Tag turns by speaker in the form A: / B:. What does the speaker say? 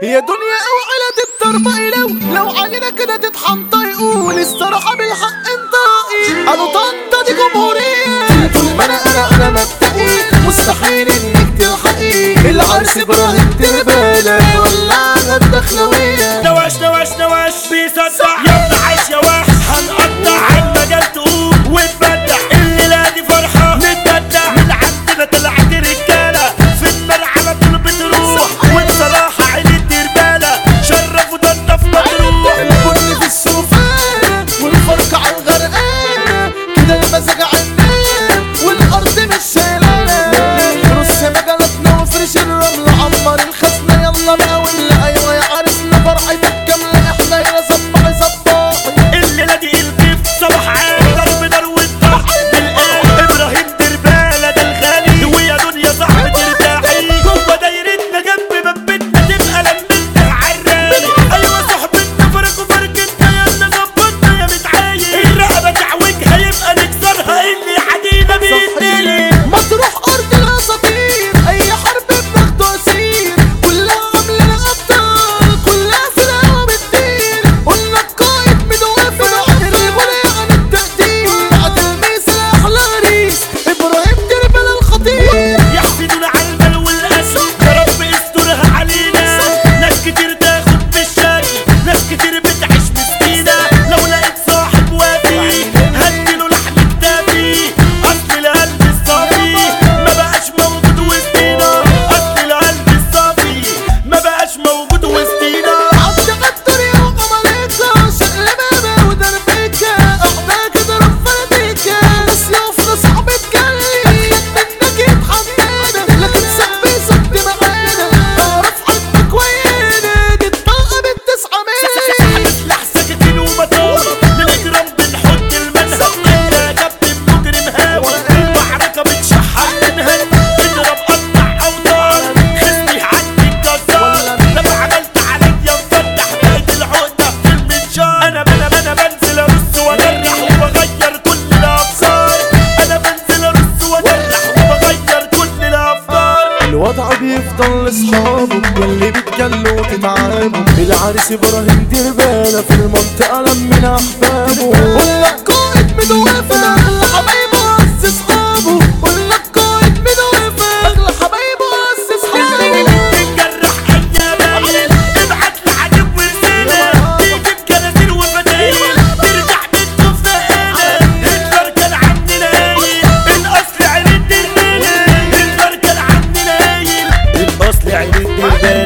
A: يا دنيا اوعى تتربقي لو لو علينا كده تتحنطق يقول الصراحة بالحق انطقي انا طنطا دي جمهورية طول ما انا انا انا مبدئي مستحيل انك تلحقي العرس ابراهيم تربالة ولعنا الدخلوية
B: نواش نواش نواش بيصدع يلا عايش يا وحش هنقطع عالمجال تقوم وتبدع الليلة دي فرحة نتبدع من عندنا طلعت رجالة في النار على طول بتروح وبصراحة عيني الدربالة شرف وضنا في مطروح
A: البن في السوفان والفرق على الغرقانة كده المزاج عنان والأرض مش شايلانة رص مجالاتنا وافرش الرمل عمر الخزنة يلا بقى واللي أيوة يا عرسنا فرحتك كاملة احنا يا صباحي صباحي
B: الليلة دي البيف صباح عام ضرب نار والضغط بالقلب ابراهيم دربالة ده الغالي ويا دنيا صاحبة ترتاحي جوه دايرتنا جنب باب بيتنا تبقى لمتنا العرالي ايوه صاحبتنا فرق وفرقتنا يلا ظبطنا يا متعايش الرقبة تعوجها يبقى نكسرها اللي حدينا بيتني
A: ما تروح أرض الأساطير أي حرب بناخده أسير كلها عاملة أبطال كلها في الهوا بتطير قلنا القائد من وافر الغنى عن التقدير بعد الميس الأحلى ريس إبراهيم دربل الخطير
B: يحسدونا على المال والاسد يا رب استرها علينا ناس كتير تاخد بالشكل ناس كتير بتعيش مسكينة لو لقيت صاحب وافي هديله لحم كتافي اصل القلب الصافي ما بقاش موجود وسطينا اصل القلب الصافي ما بقاش موجود وسطينا
A: عبد قدر يا وقماليكا شقلبابة ودربيكا احنا كده رفلتيكا بس يوفنا صعب تجلي منك يتحمانا لكن صاحبي صد معانا اعرف قلبك ويانا دي الطلقة بالتسعة مية
B: سلاح سكاكين ومطار للاجرام بنحط المنهج انت كابتن مجرم هاوي المعركه بتشحن منهج اضرب قطع اوتار خصمي عندي الجزار لما عملت عليا مفتح بقيت العقده في المنشار انا انا انا بنزل ارص واجرح وبغير كل الافكار انا بنزل ارص واجرح وبغير كل الافكار
A: الوضع بيفضل لاصحابه ياللي بتجلوا وتتعبوا العريس ابراهيم دربالة في المنطقة لمن احبابه قلنا القائد مدوافة اغلى حبايبه عز اصحابه قلنا القائد مدوافة اغلى حبايبه عز اصحابه
B: بنجرح ايامي ابعت لعجب ورسالة تيجي بكراسيل وفتايل ترجع بنته في نقالة هتلر كان عندنا قايل الاصل عين الدربالة هتلر كان عندنا قايل الاصل عين الدربالة